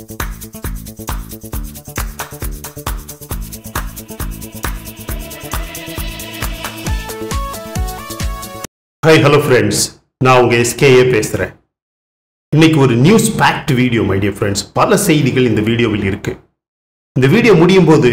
Hi hello friends நான் உங்க SKA பேசுறேன் இன்னைக்கு ஒரு news fact video my dear friends பல செய்திகள் இந்த வீடியோவில் இருக்கு இந்த வீடியோ முடியும் போது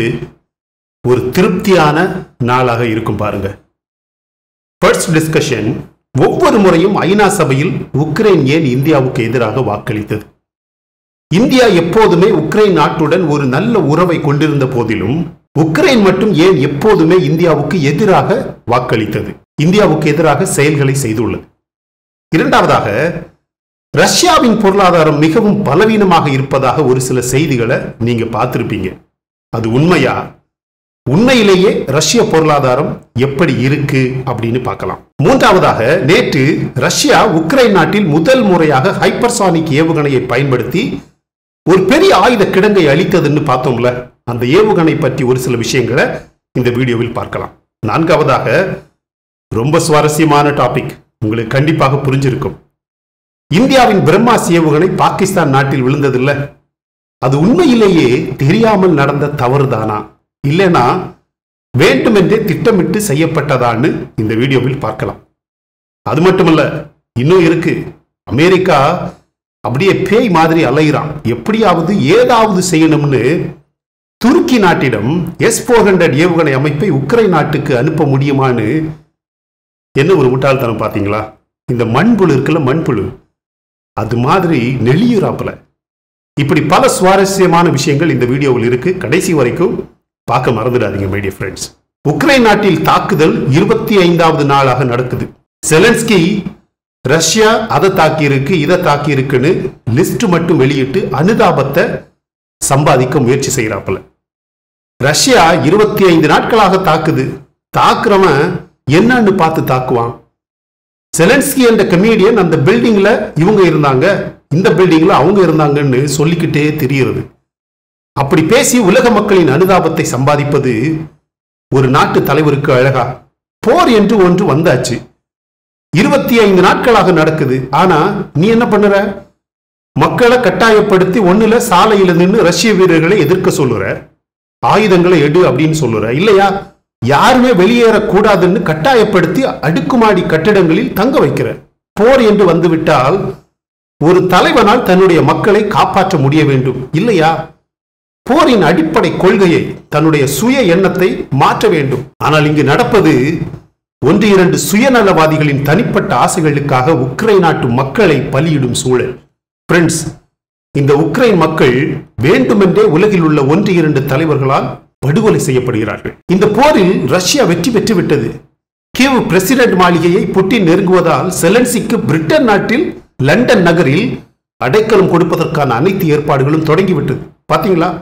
ஒரு திருப்தியான நாளாக இருக்கும் பாருங்க ஃபர்ஸ்ட் டிஸ்கஷன் ஒவ்வொரு முறையும் ஐநா சபையில் உக்ரைன் ஏன் இந்தியாவுக்கு எதிராக வாக்களித்தது இந்தியா எப்போதுமே உக்ரைன் நாட்டுடன் ஒரு நல்ல உறவை கொண்டிருந்த போதிலும் உக்ரைன் மட்டும் ஏன் எப்போதுமே இந்தியாவுக்கு எதிராக வாக்களித்தது இந்தியாவுக்கு எதிராக செயல்களை செய்துள்ளது இரண்டாவதாக ரஷ்யாவின் பொருளாதாரம் மிகவும் பலவீனமாக இருப்பதாக ஒரு சில செய்திகளை நீங்க பார்த்திருப்பீங்க அது உண்மையா உண்மையிலேயே ரஷ்ய பொருளாதாரம் எப்படி இருக்கு அப்படின்னு பார்க்கலாம் மூன்றாவதாக நேற்று ரஷ்யா உக்ரைன் நாட்டில் முதல் முறையாக ஹைப்பர்சானிக் ஏவுகணையை பயன்படுத்தி ஒரு பெரிய ஆயுத கிடங்கை அளித்ததுன்னு பார்த்தோம்ல அந்த ஏவுகணை பற்றி ஒரு சில விஷயங்களை இந்த வீடியோவில் பார்க்கலாம் நான்காவதாக ரொம்ப சுவாரஸ்யமான டாபிக் உங்களுக்கு கண்டிப்பாக புரிஞ்சிருக்கும் இந்தியாவின் பிரம்மாஸ் ஏவுகணை பாகிஸ்தான் நாட்டில் விழுந்ததில்ல அது உண்மையிலேயே தெரியாமல் நடந்த தவறுதானா இல்லைனா வேண்டுமென்றே திட்டமிட்டு செய்யப்பட்டதான்னு இந்த வீடியோவில் பார்க்கலாம் அது மட்டுமல்ல இன்னும் இருக்கு அமெரிக்கா அப்படியே பேய் மாதிரி அலைகிறான் எப்படியாவது ஏதாவது செய்யணும்னு துருக்கி நாட்டிடம் எஸ் போர் ஹண்ட்ரட் ஏவுகணை அமைப்பை உக்ரைன் நாட்டுக்கு அனுப்ப முடியுமான்னு என்ன ஒரு முட்டாள்தனம் பார்த்தீங்களா இந்த மண்புழு இருக்குல்ல மண்புழு அது மாதிரி நெளியுறாப்புல இப்படி பல சுவாரஸ்யமான விஷயங்கள் இந்த வீடியோவில் இருக்கு கடைசி வரைக்கும் பார்க்க மறந்துடாதீங்க மைடிய ஃப்ரெண்ட்ஸ் உக்ரைன் நாட்டில் தாக்குதல் இருபத்தி ஐந்தாவது நாளாக நடக்குது செலன்ஸ்கி ரஷ்யா அதை தாக்கி இருக்கு இதை தாக்கி இருக்குன்னு லிஸ்ட் மட்டும் வெளியிட்டு அனுதாபத்தை சம்பாதிக்க முயற்சி செய்யறாப்புல ரஷ்யா இருபத்தி ஐந்து நாட்களாக தாக்குது தாக்குறவன் என்னன்னு பார்த்து தாக்குவான் செலன்ஸ்கி என்ற கமீடியன் அந்த பில்டிங்ல இவங்க இருந்தாங்க இந்த பில்டிங்ல அவங்க இருந்தாங்கன்னு சொல்லிக்கிட்டே தெரிகிறது அப்படி பேசி உலக மக்களின் அனுதாபத்தை சம்பாதிப்பது ஒரு நாட்டு தலைவருக்கு அழகா போர் என்று ஒன்று வந்தாச்சு இருபத்தி ஐந்து நாட்களாக நடக்குது ஆனா நீ என்ன பண்ணுற மக்களை கட்டாயப்படுத்தி ஒண்ணுல சாலையில நின்று ரஷ்ய வீரர்களை எதிர்க்க சொல்லுற ஆயுதங்களை எடு அப்படின்னு சொல்லுற இல்லையா யாருமே வெளியேறக்கூடாதுன்னு கட்டாயப்படுத்தி அடுக்குமாடி கட்டிடங்களில் தங்க வைக்கிற போர் என்று வந்துவிட்டால் ஒரு தலைவனால் தன்னுடைய மக்களை காப்பாற்ற முடிய வேண்டும் இல்லையா போரின் அடிப்படை கொள்கையை தன்னுடைய சுய எண்ணத்தை மாற்ற வேண்டும் ஆனால் இங்கு நடப்பது ஒன்று இரண்டு சுயநலவாதிகளின் தனிப்பட்ட ஆசைகளுக்காக உக்ரைன் நாட்டு மக்களை பலியிடும் சூழல் பிரெண்ட்ஸ் இந்த உக்ரைன் மக்கள் வேண்டுமென்றே உலகில் உள்ள ஒன்று இரண்டு தலைவர்களால் படுகொலை செய்யப்படுகிறார்கள் இந்த போரில் ரஷ்யா வெற்றி பெற்று விட்டது கிவ் பிரசிடென்ட் மாளிகையை புட்டின் நெருங்குவதால் செலன்சிக்கு பிரிட்டன் நாட்டில் லண்டன் நகரில் அடைக்கலம் கொடுப்பதற்கான அனைத்து ஏற்பாடுகளும் தொடங்கிவிட்டது பாத்தீங்களா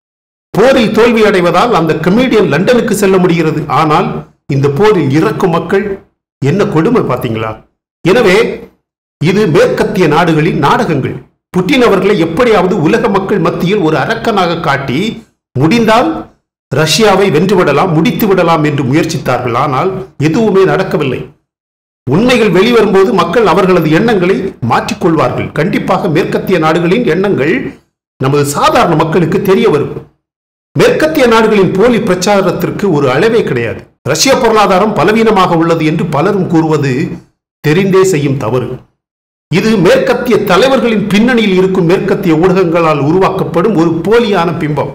போரில் தோல்வி அடைவதால் அந்த கமீடியன் லண்டனுக்கு செல்ல முடிகிறது ஆனால் இந்த போரில் இறக்கும் மக்கள் என்ன கொடுமை பாத்தீங்களா எனவே இது மேற்கத்திய நாடுகளின் நாடகங்கள் புட்டின் அவர்களை எப்படியாவது உலக மக்கள் மத்தியில் ஒரு அரக்கனாக காட்டி முடிந்தால் ரஷ்யாவை வென்றுவிடலாம் முடித்து விடலாம் என்று முயற்சித்தார்கள் ஆனால் எதுவுமே நடக்கவில்லை உண்மைகள் வெளிவரும்போது மக்கள் அவர்களது எண்ணங்களை மாற்றிக்கொள்வார்கள் கண்டிப்பாக மேற்கத்திய நாடுகளின் எண்ணங்கள் நமது சாதாரண மக்களுக்கு தெரிய வரும் மேற்கத்திய நாடுகளின் போலி பிரச்சாரத்திற்கு ஒரு அளவே கிடையாது ரஷ்ய பொருளாதாரம் பலவீனமாக உள்ளது என்று பலரும் கூறுவது தெரிந்தே செய்யும் தவறு இது மேற்கத்திய தலைவர்களின் பின்னணியில் இருக்கும் மேற்கத்திய ஊடகங்களால் உருவாக்கப்படும் ஒரு போலியான பிம்பம்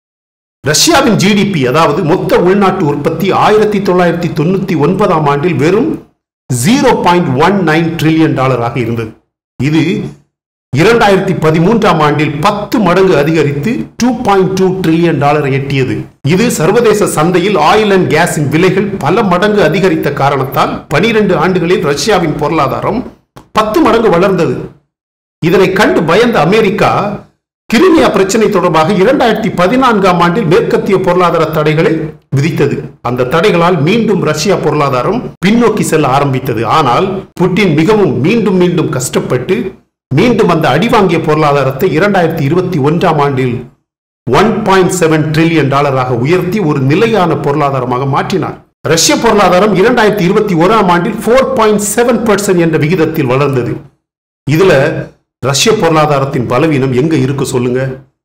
ரஷ்யாவின் ஜிடிபி அதாவது மொத்த உள்நாட்டு உற்பத்தி ஆயிரத்தி தொள்ளாயிரத்தி தொண்ணூத்தி ஒன்பதாம் ஆண்டில் வெறும் zero point one nine trillion டாலராக இருந்தது இது இரண்டாயிரத்தி பதிமூன்றாம் ஆண்டில் பத்து மடங்கு அதிகரித்து டூ பாயிண்ட் டூ ட்ரில்லியன் டாலரை எட்டியது இது சர்வதேச சந்தையில் ஆயில் அண்ட் கேஸின் விலைகள் பல மடங்கு அதிகரித்த காரணத்தால் பனிரெண்டு ஆண்டுகளில் ரஷ்யாவின் பொருளாதாரம் பத்து மடங்கு வளர்ந்தது இதனை கண்டு பயந்த அமெரிக்கா கிரிமியா பிரச்சனை தொடர்பாக இரண்டாயிரத்தி பதினான்காம் ஆண்டில் மேற்கத்திய பொருளாதார தடைகளை விதித்தது அந்த தடைகளால் மீண்டும் ரஷ்யா பொருளாதாரம் பின்னோக்கி செல்ல ஆரம்பித்தது ஆனால் புட்டின் மிகவும் மீண்டும் மீண்டும் கஷ்டப்பட்டு மீண்டும் அந்த அடிவாங்கிய பொருளாதாரத்தை இரண்டாயிரத்தி இருபத்தி ஒன்றாம் ஆண்டில் ஒன் பாயிண்ட் செவன் ட்ரில்லியன் டாலராக உயர்த்தி ஒரு நிலையான பொருளாதாரமாக மாற்றினார் ரஷ்ய பொருளாதாரம் இரண்டாயிரத்தி இருபத்தி ஓராம் ஆண்டில் ஃபோர் பாயிண்ட் செவன் பர்சன்ட் என்ற விகிதத்தில் வளர்ந்தது இதுல ரஷ்ய பொருளாதாரத்தின் பலவீனம் எங்க இருக்கு சொல்லுங்க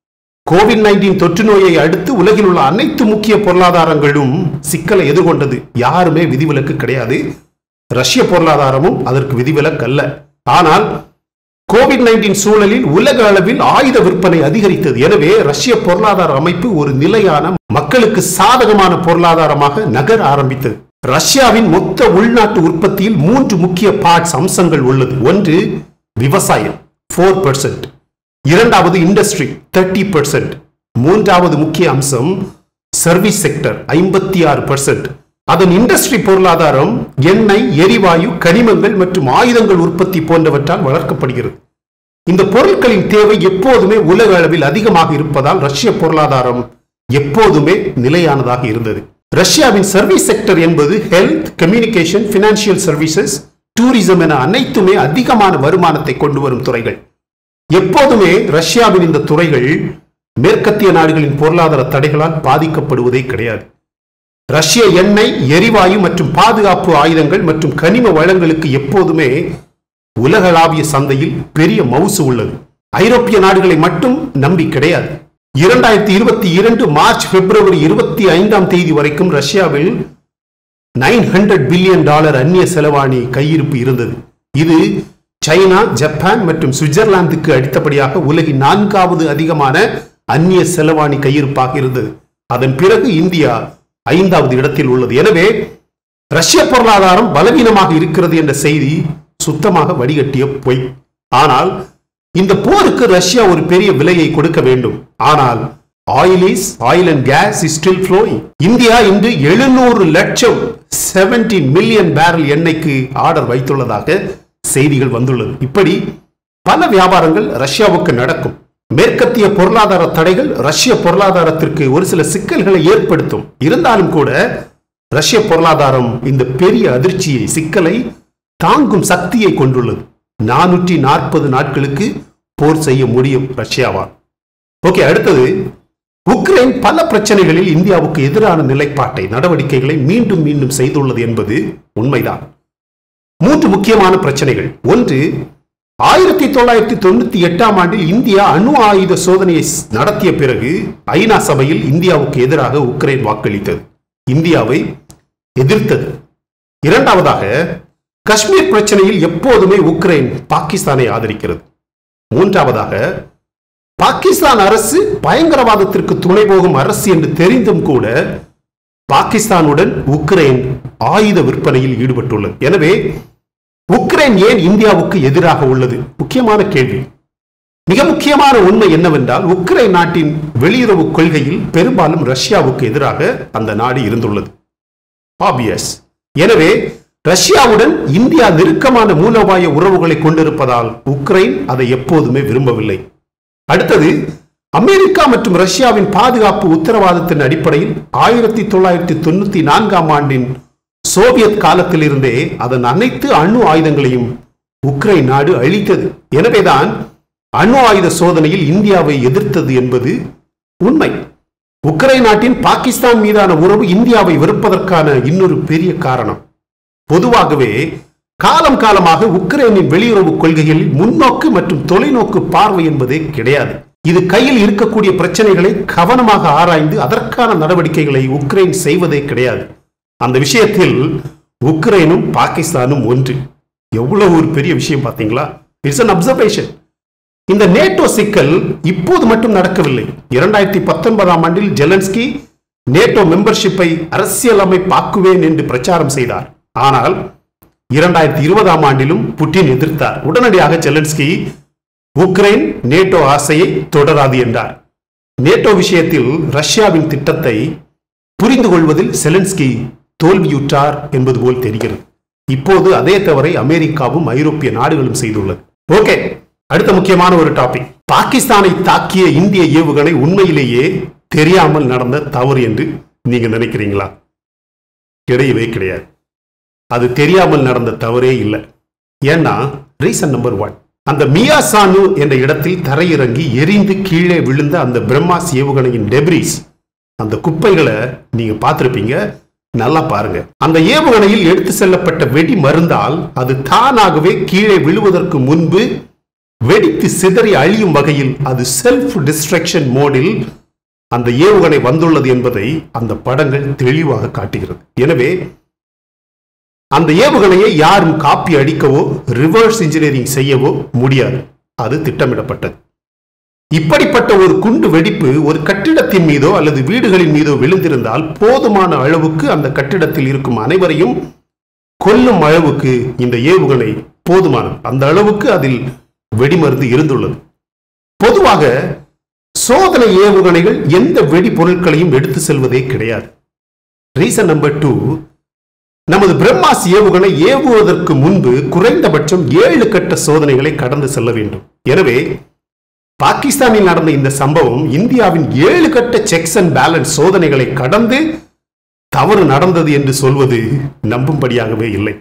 கோவிட் நைன்டீன் தொற்று நோயை அடுத்து உலகில் உள்ள அனைத்து முக்கிய பொருளாதாரங்களும் சிக்கலை எதிர்கொண்டது யாருமே விதிவிலக்கு கிடையாது ரஷ்ய பொருளாதாரமும் அதற்கு விதிவிலக்கு அல்ல ஆனால் கோவிட் நைன்டீன் சூழலில் உலக அளவில் ஆயுத விற்பனை அதிகரித்தது எனவே ரஷ்ய பொருளாதார அமைப்பு ஒரு நிலையான மக்களுக்கு சாதகமான பொருளாதாரமாக நகர ஆரம்பித்தது ரஷ்யாவின் மொத்த உள்நாட்டு உற்பத்தியில் மூன்று முக்கிய பார்ட்ஸ் அம்சங்கள் உள்ளது ஒன்று விவசாயம் ஃபோர் பெர்சென்ட் இரண்டாவது இண்டஸ்ட்ரி தேர்ட்டி பெர்சென்ட் மூன்றாவது முக்கிய அம்சம் சர்வீஸ் செக்டர் ஐம்பத்தி ஆறு பெர்சென்ட் அதன் இண்டஸ்ட்ரி பொருளாதாரம் எண்ணெய் எரிவாயு கனிமங்கள் மற்றும் ஆயுதங்கள் உற்பத்தி போன்றவற்றால் வளர்க்கப்படுகிறது இந்த பொருட்களின் தேவை எப்போதுமே உலக அளவில் அதிகமாக இருப்பதால் ரஷ்ய பொருளாதாரம் எப்போதுமே நிலையானதாக இருந்தது ரஷ்யாவின் சர்வீஸ் செக்டர் என்பது health communication financial services tourism என அனைத்துமே அதிகமான வருமானத்தை கொண்டு வரும் துறைகள் எப்போதுமே ரஷ்யாவின் இந்த துறைகள் மேற்கத்திய நாடுகளின் பொருளாதார தடைகளால் பாதிக்கப்படுவதே கிடையாது ரஷ்ய எண்ணெய் எரிவாயு மற்றும் பாதுகாப்பு ஆயுதங்கள் மற்றும் கனிம வளங்களுக்கு எப்போதுமே உலகளாவிய சந்தையில் பெரிய மவுசு உள்ளது ஐரோப்பிய நாடுகளை மட்டும் நம்பி கிடையாது இரண்டாயிரத்தி இருபத்தி இரண்டு மார்ச் பிப்ரவரி இருபத்தி ஐந்தாம் தேதி வரைக்கும் ரஷ்யாவில் நைன் ஹண்ட்ரட் பில்லியன் டாலர் அந்நிய செலவாணி கையிருப்பு இருந்தது இது சைனா ஜப்பான் மற்றும் சுவிட்சர்லாந்துக்கு அடுத்தபடியாக உலகின் நான்காவது அதிகமான அந்நிய செலவாணி கையிருப்பாக இருந்தது அதன் பிறகு இந்தியா ஐந்தாவது இடத்தில் உள்ளது எனவே ரஷ்ய பொருளாதாரம் பலவீனமாக இருக்கிறது என்ற செய்தி சுத்தமாக வடிகட்டிய பொய் ஆனால் இந்த போருக்கு ரஷ்யா ஒரு பெரிய விலையை கொடுக்க வேண்டும் ஆனால் oil is oil and gas is still flowing India இன்று எழுநூறு லட்சம் செவன்டி மில்லியன் பேரல் எண்ணெய்க்கு ஆர்டர் வைத்துள்ளதாக செய்திகள் வந்துள்ளது இப்படி பல வியாபாரங்கள் ரஷ்யாவுக்கு நடக்கும் மேற்கத்திய பொருளாதார தடைகள் ரஷ்ய பொருளாதாரத்திற்கு ஒரு சில சிக்கல்களை ஏற்படுத்தும் இருந்தாலும் கூட ரஷ்ய பொருளாதாரம் இந்த பெரிய அதிர்ச்சியை சிக்கலை தாங்கும் சக்தியை கொண்டுள்ளது நானூற்றி நாற்பது நாட்களுக்கு போர் செய்ய முடியும் ரஷ்யாவால் ஓகே அடுத்தது உக்ரைன் பல பிரச்சனைகளில் இந்தியாவுக்கு எதிரான நிலைப்பாட்டை நடவடிக்கைகளை மீண்டும் மீண்டும் செய்துள்ளது என்பது உண்மைதான் மூன்று முக்கியமான பிரச்சனைகள் ஒன்று ஆயிரத்தி தொள்ளாயிரத்தி தொண்ணூத்தி எட்டாம் ஆண்டில் இந்தியா அணு ஆயுத சோதனையை நடத்திய பிறகு ஐநா சபையில் இந்தியாவுக்கு எதிராக உக்ரைன் வாக்களித்தது இந்தியாவை எதிர்த்தது இரண்டாவதாக காஷ்மீர் பிரச்சனையில் எப்போதுமே உக்ரைன் பாகிஸ்தானை ஆதரிக்கிறது மூன்றாவதாக பாகிஸ்தான் அரசு பயங்கரவாதத்திற்கு துணை போகும் அரசு என்று தெரிந்தும் கூட பாகிஸ்தானுடன் உக்ரைன் ஆயுத விற்பனையில் ஈடுபட்டுள்ளது எனவே உக்ரைன் ஏன் இந்தியாவுக்கு எதிராக உள்ளது முக்கியமான கேள்வி மிக முக்கியமான உண்மை என்னவென்றால் உக்ரைன் நாட்டின் வெளியுறவு கொள்கையில் பெரும்பாலும் ரஷ்யாவுக்கு எதிராக அந்த நாடு இருந்துள்ளது ஆபியஸ் எனவே ரஷ்யாவுடன் இந்தியா நெருக்கமான மூலோபாய உறவுகளை கொண்டிருப்பதால் உக்ரைன் அதை எப்போதுமே விரும்பவில்லை அடுத்தது அமெரிக்கா மற்றும் ரஷ்யாவின் பாதுகாப்பு உத்தரவாதத்தின் அடிப்படையில் ஆயிரத்தி தொள்ளாயிரத்தி தொண்ணூத்தி நான்காம் ஆண்டின் சோவியத் காலத்திலிருந்தே அதன் அனைத்து அணு ஆயுதங்களையும் உக்ரைன் நாடு அழித்தது எனவேதான் அணு ஆயுத சோதனையில் இந்தியாவை எதிர்த்தது என்பது உண்மை உக்ரைன் நாட்டின் பாகிஸ்தான் மீதான உறவு இந்தியாவை வெறுப்பதற்கான இன்னொரு பெரிய காரணம் பொதுவாகவே காலம் காலமாக உக்ரைனின் வெளியுறவு கொள்கைகளில் முன்னோக்கு மற்றும் தொலைநோக்கு பார்வை என்பதே கிடையாது இது கையில் இருக்கக்கூடிய பிரச்சனைகளை கவனமாக ஆராய்ந்து அதற்கான நடவடிக்கைகளை உக்ரைன் செய்வதே கிடையாது அந்த விஷயத்தில் உக்ரைனும் பாகிஸ்தானும் ஒன்று எவ்வளவு ஒரு பெரிய விஷயம் பார்த்தீங்களா இட்ஸ் அன் அப்சர்வேஷன் இந்த நேட்டோ சிக்கல் இப்போது மட்டும் நடக்கவில்லை இரண்டாயிரத்தி பத்தொன்பதாம் ஆண்டில் ஜெலன்ஸ்கி நேட்டோ மெம்பர்ஷிப்பை அரசியலமைப்பாக்குவேன் என்று பிரச்சாரம் செய்தார் ஆனால் இரண்டாயிரத்தி இருபதாம் ஆண்டிலும் புட்டின் எதிர்த்தார் உடனடியாக ஜெலன்ஸ்கி உக்ரைன் நேட்டோ ஆசையை தொடராது என்றார் நேட்டோ விஷயத்தில் ரஷ்யாவின் திட்டத்தை புரிந்து கொள்வதில் செலன்ஸ்கி தோல்வியுற்றார் என்பது போல் தெரிகிறது இப்போது அதே தவறை அமெரிக்காவும் ஐரோப்பிய நாடுகளும் செய்துள்ளது ஓகே அடுத்த முக்கியமான ஒரு டாபிக் பாகிஸ்தானை தாக்கிய இந்திய ஏவுகணை உண்மையிலேயே தெரியாமல் நடந்த தவறு என்று நீங்க நினைக்கிறீங்களா கிடையவே கிடையாது அது தெரியாமல் நடந்த தவறே இல்லை ஏன்னா ரீசன் நம்பர் ஒன் அந்த மியாசானு என்ற இடத்தில் தரையிறங்கி எரிந்து கீழே விழுந்த அந்த பிரம்மாஸ் ஏவுகணையின் டெப்ரிஸ் அந்த குப்பைகளை நீங்க பார்த்திருப்பீங்க நல்லா பாருங்க அந்த ஏவுகணையில் எடுத்து செல்லப்பட்ட வெடி மருந்தால் அது தானாகவே கீழே விழுவதற்கு முன்பு வெடித்து சிதறி அழியும் வகையில் அது செல்ஃப் டிஸ்ட்ரக்ஷன் மோடில் அந்த ஏவுகணை வந்துள்ளது என்பதை அந்த படங்கள் தெளிவாக காட்டுகிறது எனவே அந்த ஏவுகணையை யாரும் காப்பி அடிக்கவோ ரிவர்ஸ் இன்ஜினியரிங் செய்யவோ முடியாது அது திட்டமிடப்பட்டது இப்படிப்பட்ட ஒரு குண்டு வெடிப்பு ஒரு கட்டிடத்தின் மீதோ அல்லது வீடுகளின் மீதோ விழுந்திருந்தால் போதுமான அளவுக்கு அந்த கட்டிடத்தில் இருக்கும் அனைவரையும் கொல்லும் அளவுக்கு இந்த ஏவுகணை போதுமானது அந்த அளவுக்கு அதில் வெடிமருந்து இருந்துள்ளது பொதுவாக சோதனை ஏவுகணைகள் எந்த வெடி பொருட்களையும் எடுத்து செல்வதே கிடையாது ரீசன் நம்பர் டூ நமது பிரம்மாஸ் ஏவுகணை ஏவுவதற்கு முன்பு குறைந்தபட்சம் ஏழு கட்ட சோதனைகளை கடந்து செல்ல வேண்டும் எனவே பாகிஸ்தானில் நடந்த இந்த சம்பவம் இந்தியாவின் ஏழு கட்ட செக்ஸ் அண்ட் பேலன்ஸ் சோதனைகளை கடந்து தவறு நடந்தது என்று சொல்வது நம்பும்படியாகவே இல்லை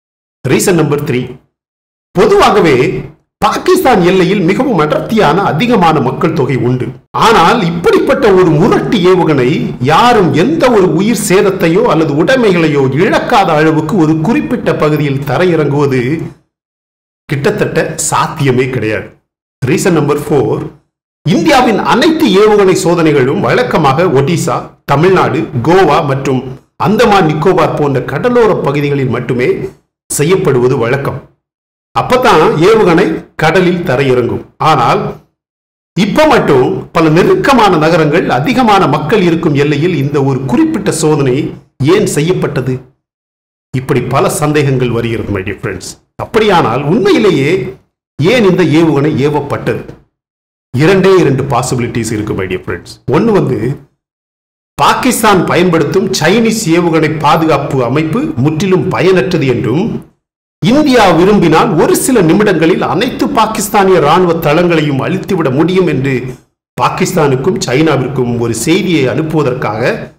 ரீசன் நம்பர் த்ரீ பொதுவாகவே பாகிஸ்தான் எல்லையில் மிகவும் அடர்த்தியான அதிகமான மக்கள் தொகை உண்டு ஆனால் இப்படிப்பட்ட ஒரு முரட்டு ஏவுகணை யாரும் எந்த ஒரு உயிர் சேதத்தையோ அல்லது உடைமைகளையோ இழக்காத அளவுக்கு ஒரு குறிப்பிட்ட பகுதியில் தரையிறங்குவது கிட்டத்தட்ட சாத்தியமே கிடையாது ரீசன் நம்பர் ஃபோர் இந்தியாவின் அனைத்து ஏவுகணை சோதனைகளும் வழக்கமாக ஒடிசா தமிழ்நாடு கோவா மற்றும் அந்தமான் நிக்கோபார் போன்ற கடலோர பகுதிகளில் மட்டுமே செய்யப்படுவது வழக்கம் அப்பதான் ஏவுகணை கடலில் தரையிறங்கும் ஆனால் இப்ப மட்டும் பல நெருக்கமான நகரங்கள் அதிகமான மக்கள் இருக்கும் எல்லையில் இந்த ஒரு குறிப்பிட்ட சோதனை ஏன் செய்யப்பட்டது இப்படி பல சந்தேகங்கள் வருகிறது மை டியர் ஃப்ரெண்ட்ஸ் அப்படியானால் உண்மையிலேயே ஏன் இந்த ஏவுகணை ஏவப்பட்டது இரண்டே இரண்டு பாசிபிலிட்டிஸ் இருக்கு மை டியர் ஃப்ரெண்ட்ஸ் ஒன்று வந்து பாகிஸ்தான் பயன்படுத்தும் சைனீஸ் ஏவுகணை பாதுகாப்பு அமைப்பு முற்றிலும் பயனற்றது என்றும் இந்தியா விரும்பினால் ஒரு சில நிமிடங்களில் அனைத்து பாகிஸ்தானிய ராணுவ தளங்களையும் அழித்துவிட முடியும் என்று பாகிஸ்தானுக்கும் சைனாவிற்கும் ஒரு செய்தியை அனுப்புவதற்காக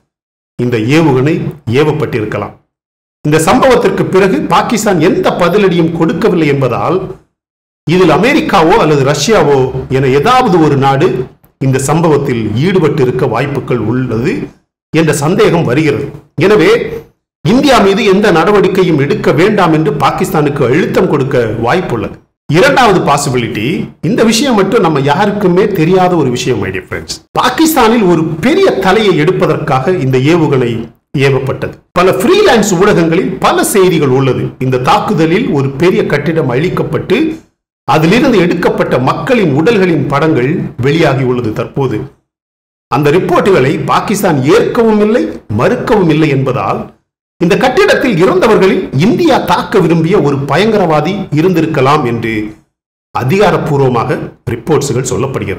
இந்த ஏவுகணை ஏவப்பட்டிருக்கலாம் இந்த சம்பவத்திற்கு பிறகு பாகிஸ்தான் எந்த பதிலடியும் கொடுக்கவில்லை என்பதால் இதில் அமெரிக்காவோ அல்லது ரஷ்யாவோ என ஏதாவது ஒரு நாடு இந்த சம்பவத்தில் ஈடுபட்டு இருக்க வாய்ப்புகள் உள்ளது என்ற சந்தேகம் வருகிறது எனவே இந்தியா மீது எந்த நடவடிக்கையும் எடுக்க வேண்டாம் என்று பாகிஸ்தானுக்கு அழுத்தம் கொடுக்க வாய்ப்புள்ளது இரண்டாவது பாசிபிலிட்டி இந்த விஷயம் மட்டும் நம்ம யாருக்குமே தெரியாத ஒரு விஷயம் மை டியர் ஃப்ரெண்ட்ஸ் பாகிஸ்தானில் ஒரு பெரிய தலையை எடுப்பதற்காக இந்த ஏவுகணை ஏவப்பட்டது பல ஃப்ரீலான்ஸ் ஊடகங்களில் பல செய்திகள் உள்ளது இந்த தாக்குதலில் ஒரு பெரிய கட்டிடம் அழிக்கப்பட்டு அதிலிருந்து எடுக்கப்பட்ட மக்களின் உடல்களின் படங்கள் வெளியாகி உள்ளது தற்போது அந்த ரிப்போர்ட்டுகளை பாகிஸ்தான் ஏற்கவும் இல்லை மறுக்கவும் இல்லை என்பதால் இந்த கட்டிடத்தில் இறந்தவர்களில் இந்தியா தாக்க விரும்பிய ஒரு பயங்கரவாதி இருந்திருக்கலாம் என்று அதிகாரப்பூர்வமாக ரிப்போர்ட்ஸ்கள் சொல்லப்படுகிறது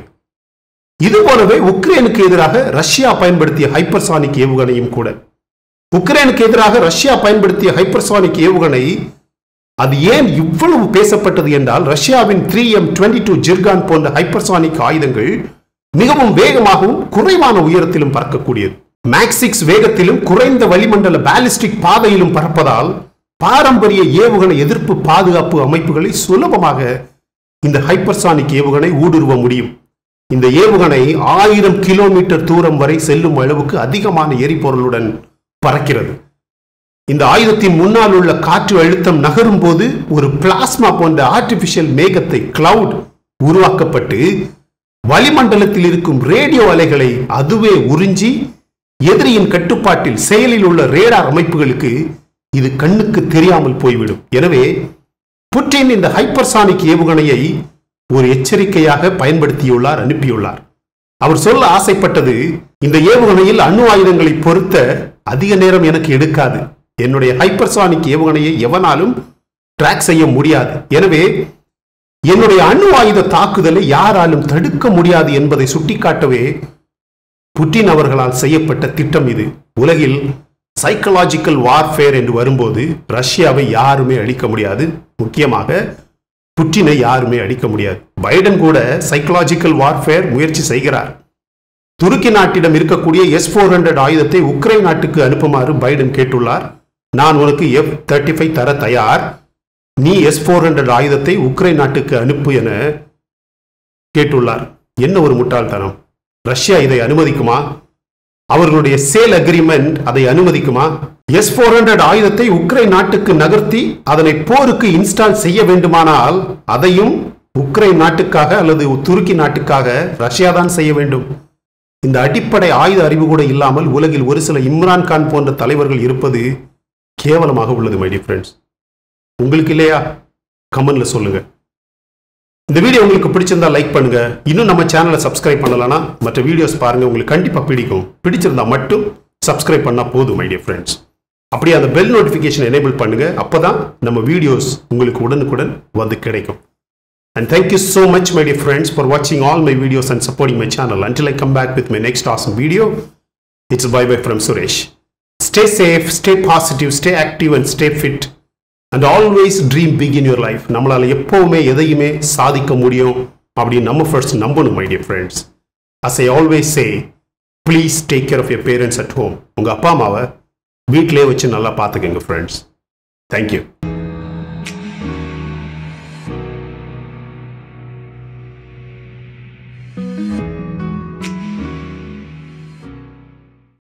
இது போலவே உக்ரைனுக்கு எதிராக ரஷ்யா பயன்படுத்திய ஹைப்பர்சானிக் ஏவுகணையும் கூட உக்ரைனுக்கு எதிராக ரஷ்யா பயன்படுத்திய ஹைப்பர்சானிக் ஏவுகணை அது ஏன் இவ்வளவு பேசப்பட்டது என்றால் ரஷ்யாவின் three M twenty two Zircon போன்ற ஹைப்பர்சானிக் ஆயுதங்கள் மிகவும் வேகமாகவும் குறைவான உயரத்திலும் பறக்கக்கூடியது மேக்சிக்ஸ் வேகத்திலும் குறைந்த வளிமண்டல பாலிஸ்டிக் பாதையிலும் பறப்பதால் பாரம்பரிய ஏவுகணை எதிர்ப்பு பாதுகாப்பு அமைப்புகளை சுலபமாக இந்த ஹைப்பர்சானிக் ஏவுகணை ஊடுருவ முடியும் இந்த ஏவுகணை ஆயிரம் கிலோமீட்டர் தூரம் வரை செல்லும் அளவுக்கு அதிகமான எரிபொருளுடன் பறக்கிறது இந்த ஆயுதத்தின் முன்னால் உள்ள காற்று அழுத்தம் நகரும் போது ஒரு பிளாஸ்மா போன்ற ஆர்டிபிஷியல் மேகத்தை கிளவுட் உருவாக்கப்பட்டு வளிமண்டலத்தில் இருக்கும் ரேடியோ அலைகளை அதுவே உறிஞ்சி எதிரியின் கட்டுப்பாட்டில் செயலில் உள்ள ரேடார் அமைப்புகளுக்கு இது கண்ணுக்கு தெரியாமல் போய்விடும் எனவே புட்டின் இந்த ஹைப்பர்சானிக் ஏவுகணையை ஒரு எச்சரிக்கையாக பயன்படுத்தியுள்ளார் அனுப்பியுள்ளார் அவர் சொல்ல ஆசைப்பட்டது இந்த ஏவுகணையில் அணு ஆயுதங்களை பொருத்த அதிக நேரம் எனக்கு எடுக்காது என்னுடைய ஹைப்பர்சானிக் ஏவுகணையை எவனாலும் ட்ராக் செய்ய முடியாது எனவே என்னுடைய அணு ஆயுத தாக்குதலை யாராலும் தடுக்க முடியாது என்பதை சுட்டிக்காட்டவே புட்டின் அவர்களால் செய்யப்பட்ட திட்டம் இது உலகில் சைக்கலாஜிக்கல் வார்ஃபேர் என்று வரும்போது ரஷ்யாவை யாருமே அழிக்க முடியாது முக்கியமாக புட்டினை யாருமே அழிக்க முடியாது பைடன் கூட சைக்கலாஜிக்கல் வார்ஃபேர் முயற்சி செய்கிறார் துருக்கி நாட்டிடம் இருக்கக்கூடிய எஸ் ஃபோர் ஹண்ட்ரட் ஆயுதத்தை உக்ரைன் நாட்டுக்கு அனுப்புமாறு பைடன் கேட்டுள்ளார் நான் உனக்கு எஃப் தேர்ட்டி ஃபைவ் தர தயார் நீ எஸ் ஃபோர் ஹண்ட்ரட் ஆயுதத்தை உக்ரைன் நாட்டுக்கு அனுப்பு என கேட்டுள்ளார் என்ன ஒரு முட்டாள்தனம் ரஷ்யா இதை அனுமதிக்குமா அவர்களுடைய சேல் அக்ரிமெண்ட் அதை அனுமதிக்குமா எஸ் ஃபோர் ஹண்ட்ரட் ஆயுதத்தை உக்ரைன் நாட்டுக்கு நகர்த்தி அதனை போருக்கு இன்ஸ்டால் செய்ய வேண்டுமானால் அதையும் உக்ரைன் நாட்டுக்காக அல்லது துருக்கி நாட்டுக்காக ரஷ்யா தான் செய்ய வேண்டும் இந்த அடிப்படை ஆயுத அறிவு கூட இல்லாமல் உலகில் ஒரு சில இம்ரான் கான் போன்ற தலைவர்கள் இருப்பது கேவலமாக உள்ளது மை ஃப்ரெண்ட்ஸ் உங்களுக்கு இல்லையா கமெண்ட்ல சொல்லுங்க இந்த வீடியோ உங்களுக்கு பிடிச்சிருந்தா லைக் பண்ணுங்க இன்னும் நம்ம சேனலை சப்ஸ்கிரைப் பண்ணலனா மற்ற வீடியோஸ் பாருங்க உங்களுக்கு கண்டிப்பா பிடிக்கும் பிடிச்சிருந்தா மட்டும் சப்ஸ்கிரைப் பண்ணா போதும் மை டியர் ஃப்ரெண்ட்ஸ் அப்படியே அந்த பெல் நோட்டிஃபிகேஷன் எனேபிள் பண்ணுங்க அப்பதான் நம்ம வீடியோஸ் உங்களுக்கு உடனுக்குடன் வந்து கிடைக்கும் And thank you so much, my dear friends, for watching all my videos and supporting my channel. Until I come back with my next awesome video, it's bye bye from Suresh. Stay safe, stay positive, stay active, and stay fit. And always dream big in your life. நம்மளால எப்பவுமே எதையுமே சாதிக்க முடியும் அப்படின்னு நம்ம first நம்பணும் my dear friends as I always say please take care of your parents at home உங்கள் அப்பா அம்மாவை வீட்டிலே வச்சு நல்லா பார்த்துக்கங்க ஃப்ரெண்ட்ஸ் தேங்க்யூ